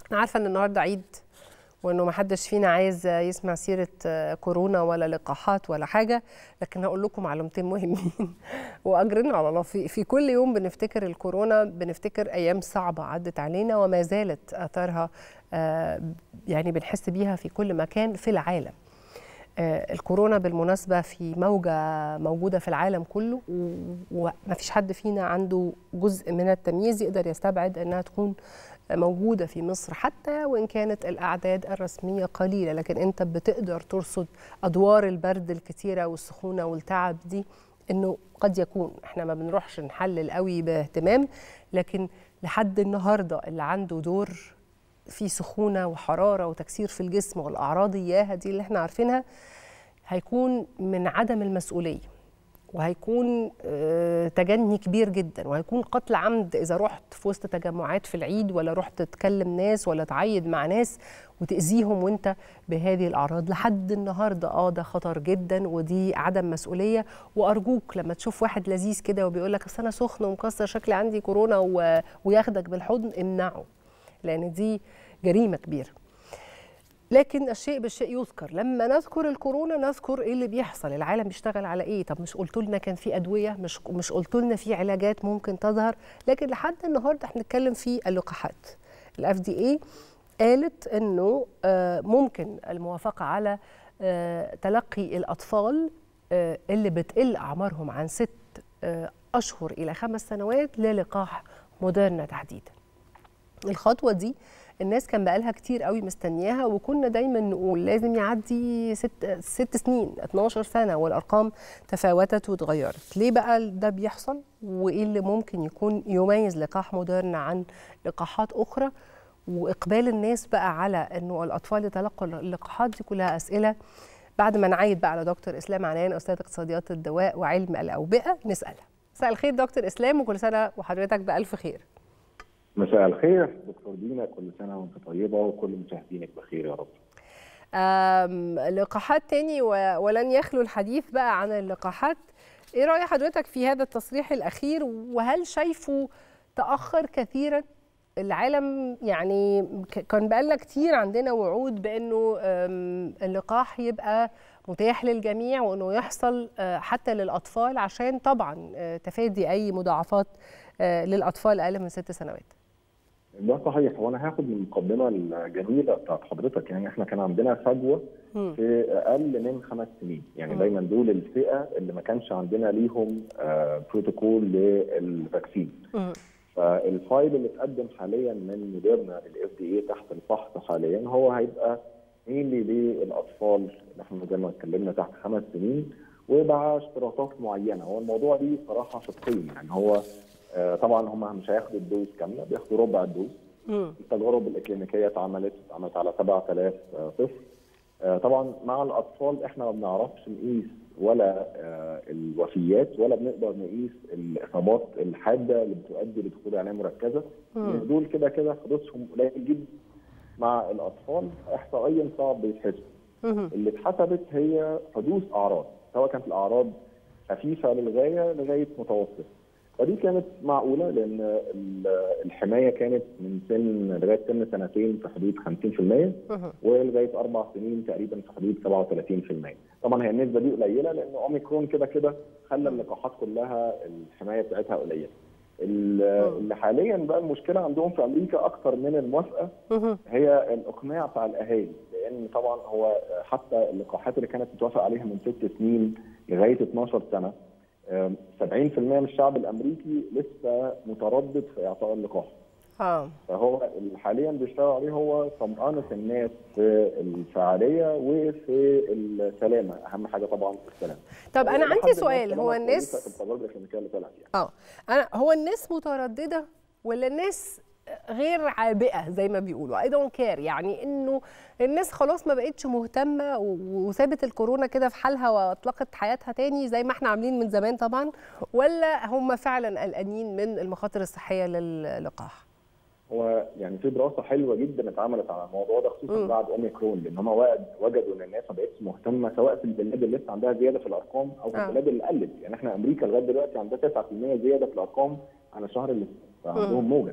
انا عارفه ان النهارده عيد وانه ما حدش فينا عايز يسمع سيره كورونا ولا لقاحات ولا حاجه لكن هقول لكم معلومتين مهمين واجرنا على الله في, في كل يوم بنفتكر الكورونا بنفتكر ايام صعبه عدت علينا وما زالت اثارها يعني بنحس بيها في كل مكان في العالم الكورونا بالمناسبة في موجة موجودة في العالم كله وما فيش حد فينا عنده جزء من التمييز يقدر يستبعد أنها تكون موجودة في مصر حتى وإن كانت الأعداد الرسمية قليلة لكن أنت بتقدر ترصد أدوار البرد الكتيرة والسخونة والتعب دي أنه قد يكون إحنا ما بنروحش نحلل قوي باهتمام لكن لحد النهاردة اللي عنده دور في سخونه وحراره وتكسير في الجسم والاعراض اياها دي اللي احنا عارفينها هيكون من عدم المسؤوليه وهيكون تجني كبير جدا وهيكون قتل عمد اذا رحت في وسط تجمعات في العيد ولا رحت تكلم ناس ولا تعيد مع ناس وتاذيهم وانت بهذه الاعراض لحد النهارده اه ده خطر جدا ودي عدم مسؤوليه وارجوك لما تشوف واحد لذيذ كده وبيقول لك اصل انا سخن ومكسر شكلي عندي كورونا و... وياخدك بالحضن امنعه لان دي جريمه كبيره لكن الشيء بالشيء يذكر لما نذكر الكورونا نذكر ايه اللي بيحصل العالم بيشتغل على ايه طب مش قلتوا لنا كان في ادويه مش مش قلتوا لنا في علاجات ممكن تظهر لكن لحد النهارده احنا بنتكلم في اللقاحات الاف دي اي قالت انه ممكن الموافقه على تلقي الاطفال اللي بتقل اعمارهم عن ست اشهر الى خمس سنوات للقاح موديرنا تحديدا الخطوه دي الناس كان بقالها كتير قوي مستنياها وكنا دايما نقول لازم يعدي ست, ست سنين 12 سنه والارقام تفاوتت وتغيرت ليه بقى ده بيحصل وايه اللي ممكن يكون يميز لقاح موديرنا عن لقاحات اخرى واقبال الناس بقى على انه الاطفال يتلقوا اللقاحات دي كلها اسئله بعد ما نعيد بقى على دكتور اسلام عنان استاذ اقتصاديات الدواء وعلم الاوبئه نسالها مساء الخير دكتور اسلام وكل سنه وحضرتك بالف خير مساء الخير دكتور دينا كل سنه وانت طيبه وكل مشاهدينك بخير يا رب لقاحات تاني ولن يخلو الحديث بقى عن اللقاحات ايه راي حضرتك في هذا التصريح الاخير وهل شايفه تاخر كثيرا العالم يعني كان بقالنا كتير عندنا وعود بانه اللقاح يبقى متاح للجميع وانه يحصل حتى للاطفال عشان طبعا تفادي اي مضاعفات للاطفال اقل من ست سنوات ده صحيح وانا هاخد من المقدمه الجميله بتاعت حضرتك يعني احنا كان عندنا فجوه في اقل من خمس سنين يعني م. دايما دول الفئه اللي ما كانش عندنا ليهم آه بروتوكول للفاكسين فالفايل اللي اتقدم حاليا من موديرنا للاف دي اي تحت الفحص حاليا هو هيبقى مينلي للاطفال اللي احنا زي ما اتكلمنا تحت خمس سنين ومع اشتراطات معينه هو الموضوع دي صراحه شقين يعني هو آه طبعا هم مش هياخدوا الدوز كامله بياخدوا ربع الدوز التجارب الاكلينيكيه اتعملت اتعملت على 7000 طفل آه طبعا مع الاطفال احنا ما بنعرفش نقيس ولا آه الوفيات ولا بنقدر نقيس الاصابات الحاده اللي بتؤدي لدخول عنايه مركزه دول كده كده حدوثهم قليل جدا مع الاطفال احصائيا صعب بيتحسبوا اللي اتحسبت هي حدوث اعراض سواء كانت الاعراض خفيفه للغايه لغايه متوسطه ودي كانت معقوله لان الحمايه كانت من سن لغايه سن سنتين في حدود 50% ولغايه اربع سنين تقريبا في حدود 37% طبعا هي النسبه دي قليله لان اوميكرون كده كده خلى اللقاحات كلها الحمايه بتاعتها قليله اللي حاليا بقى المشكله عندهم في امريكا اكثر من الموافقه هي الاقناع بتاع الاهالي لان طبعا هو حتى اللقاحات اللي كانت متوافق عليها من ست سنين لغايه 12 سنه 70% من الشعب الامريكي لسه متردد في اعطاء اللقاح. اه فهو اللي حاليا بيشتغل عليه هو طمأنة الناس في الفعاليه وفي السلامه، اهم حاجه طبعا السلامه. طب انا عندي سؤال هو الناس في التجارب الاكلينيكيه اللي طلعت يعني. اه انا هو الناس متردده ولا الناس غير عابئه زي ما بيقولوا اي دونت كير يعني انه الناس خلاص ما بقتش مهتمه وسابت الكورونا كده في حالها واطلقت حياتها تاني زي ما احنا عاملين من زمان طبعا ولا هم فعلا قلقانين من المخاطر الصحيه للقاح هو يعني في دراسه حلوه جدا اتعملت على الموضوع ده خصوصا بعد اوميكرون لان هم وجدوا ان الناس ما بقتش مهتمه سواء في البلاد اللي لسه عندها زياده في الارقام او في البلاد اللي قلت يعني احنا امريكا لغايه دلوقتي عندها 9% زياده في الارقام عن الشهر اللي فعندهم موجه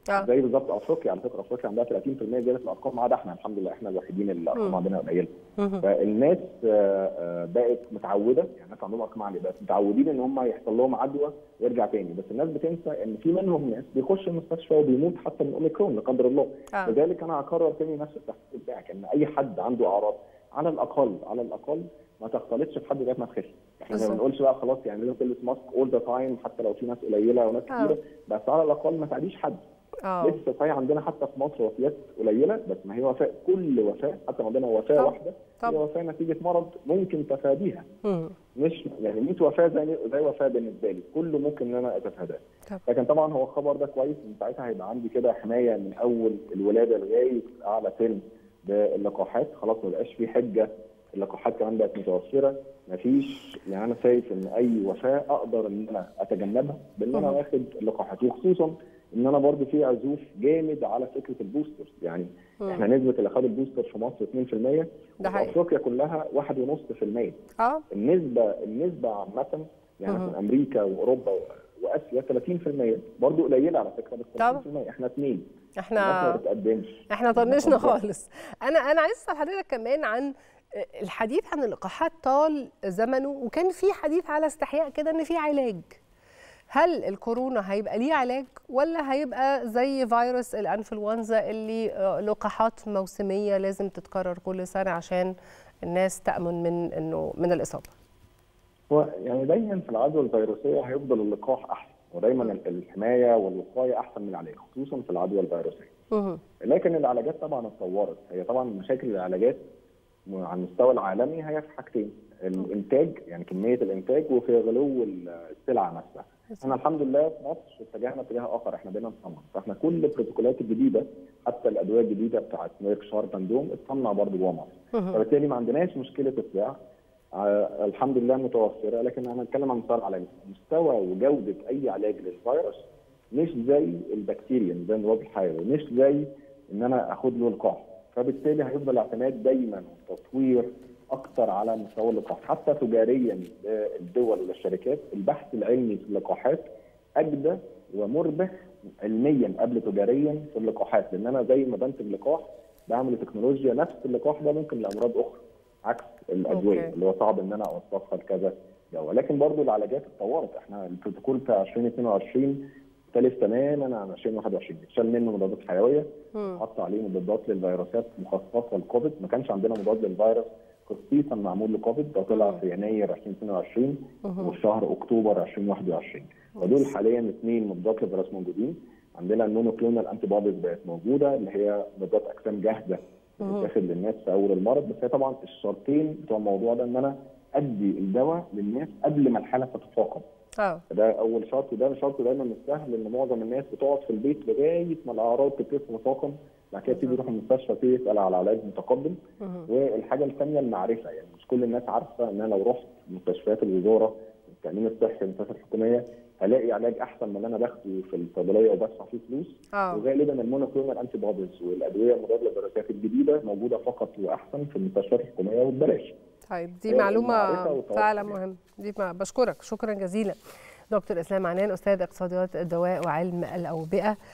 آه. زي بالظبط افريقيا على فكره افريقيا عندها 30% زياده في الارقام ما عدا احنا الحمد لله احنا الوحيدين اللي الارقام عندنا قليله فالناس آه، آه، بقت متعوده يعني الناس عندهم ارقام عاليه بقت متعودين ان هم يحصل لهم عدوى ويرجع تاني بس الناس بتنسى ان في منهم ناس بيخش المستشفى وبيموت حتى من اوميكرون لا قدر الله آه. لذلك انا هكرر تاني نفس التحقيق بتاعك ان اي حد عنده اعراض على الاقل على الاقل ما تختلطش بحد لغايه ما تخف احنا ما بالظبط. بنقولش بقى خلاص يعني لازم تلبس ماسك اول ذا تايم حتى لو في ناس قليله وناس آه. كتيره بس على الاقل ما تعديش حد اه لسه صحيح عندنا حتى في مصر وفيات قليله بس ما هي وفاه كل وفاه حتى عندنا وفاه طب. واحده طب. هي وفاه نتيجه مرض ممكن تفاديها مم. مش يعني 100 وفاه زي زي وفاه بالنسبه لي كله ممكن ان انا اتفاداه طب. لكن طبعا هو الخبر ده كويس ان ساعتها هيبقى عندي كده حمايه من اول الولاده لغايه اعلى سن باللقاحات خلاص ما بقاش في حجه اللقاحات كمان بقت متوفره مفيش يعني انا شايف ان اي وفاه اقدر ان انا اتجنبها بان انا مهم. واخد اللقاحات وخصوصا ان انا برضو في عزوف جامد على فكره البوستر يعني مم. احنا نسبه اللي خدوا البوستر في مصر 2% ده وفي حقيقي. افريقيا كلها 1.5% اه النسبه النسبه عامه يعني مهم. في امريكا واوروبا واسيا 30% برضو قليله على فكره بس طبعا. 30% احنا اثنين الناس ما احنا بتقدمش احنا طنشنا طبعاً. خالص انا انا عايز اسال حضرتك كمان عن الحديث عن اللقاحات طال زمنه وكان في حديث على استحياء كده ان في علاج هل الكورونا هيبقى ليه علاج ولا هيبقى زي فيروس الانفلونزا اللي آه، لقاحات موسميه لازم تتكرر كل سنه عشان الناس تامن من انه من الاصابه هو يعني دايما في العدوى الفيروسيه هيفضل اللقاح احسن ودايما ال- الحمايه والوقايه احسن من العلاج خصوصا في العدوى الفيروسيه مهم. لكن العلاجات طبعا اتطورت هي طبعا مشاكل العلاجات م- على المستوى العالمي هي في حاجتين الانتاج يعني كميه الانتاج وفي غلو ال- السلعه نفسها احنا الحمد لله في مصر اتجهنا اتجاه اخر احنا بقينا نصنع فاحنا كل البروتوكولات الجديده حتى الادويه الجديده بتاعت ميرك شارب اندوم اتصنع برضه جوه مصر مهم. فبالتالي ما عندناش مشكله السعر آه الحمد لله متوفره لكن انا هنتكلم عن مستوى العالمي مستوى وجوده اي علاج للفيروس مش زي البكتيريا زي الوباء الحيوي مش زي ان انا اخد له لقاح فبالتالي هيفضل الاعتماد دايما وتطوير اكتر على مستوى اللقاح حتى تجاريا للدول والشركات البحث العلمي في اللقاحات اجدى ومربح علميا قبل تجاريا في اللقاحات لان انا زي ما بنتج لقاح بعمل تكنولوجيا نفس اللقاح ده ممكن لامراض اخرى عكس الادويه أوكي. اللي هو صعب ان انا اوصفها لكذا دواء لكن برضو العلاجات اتطورت احنا البروتوكول بتاع 2022 مختلف تماما عن 2021 اتشال منه مضادات حيويه مم. حط عليه مضادات للفيروسات مخصصه للكوفيد ما كانش عندنا مضاد للفيروس خصيصا معمول لكوفيد ده طلع في يناير 2022 وفي شهر اكتوبر 2021 ودول حاليا اثنين مضادات للفيروس موجودين عندنا المونوكلونال انتي بوديز بقت موجوده اللي هي مضادات اجسام جاهزه بتتاخد للناس في اول المرض بس هي طبعا الشرطين بتوع الموضوع ده ان انا ادي الدواء للناس قبل ما الحاله تتفاقم اه ده اول شرط وده شرط دايما مش سهل ان معظم الناس بتقعد في البيت لغايه ما الاعراض تبتدي تتفاقم بعد كده تيجي تروح المستشفى تيجي تسال على علاج متقدم مهم. والحاجه الثانيه المعرفه يعني مش كل الناس عارفه ان انا لو رحت مستشفيات الوزاره التامين الصحي المستشفيات الحكوميه هلاقي علاج احسن من اللي انا باخده في الصيدليه وبدفع فيه فلوس اه وغالبا المونوكلونال انتي بوديز والادويه المضاده للفيروسات الجديده موجوده فقط واحسن في المستشفيات الحكوميه وببلاش طيب دي هي معلومة المعرفة والتوقع فعلا يعني. مهم دي مع- بشكرك شكرا جزيلا دكتور اسلام عنان استاذ اقتصاديات الدواء وعلم الاوبئه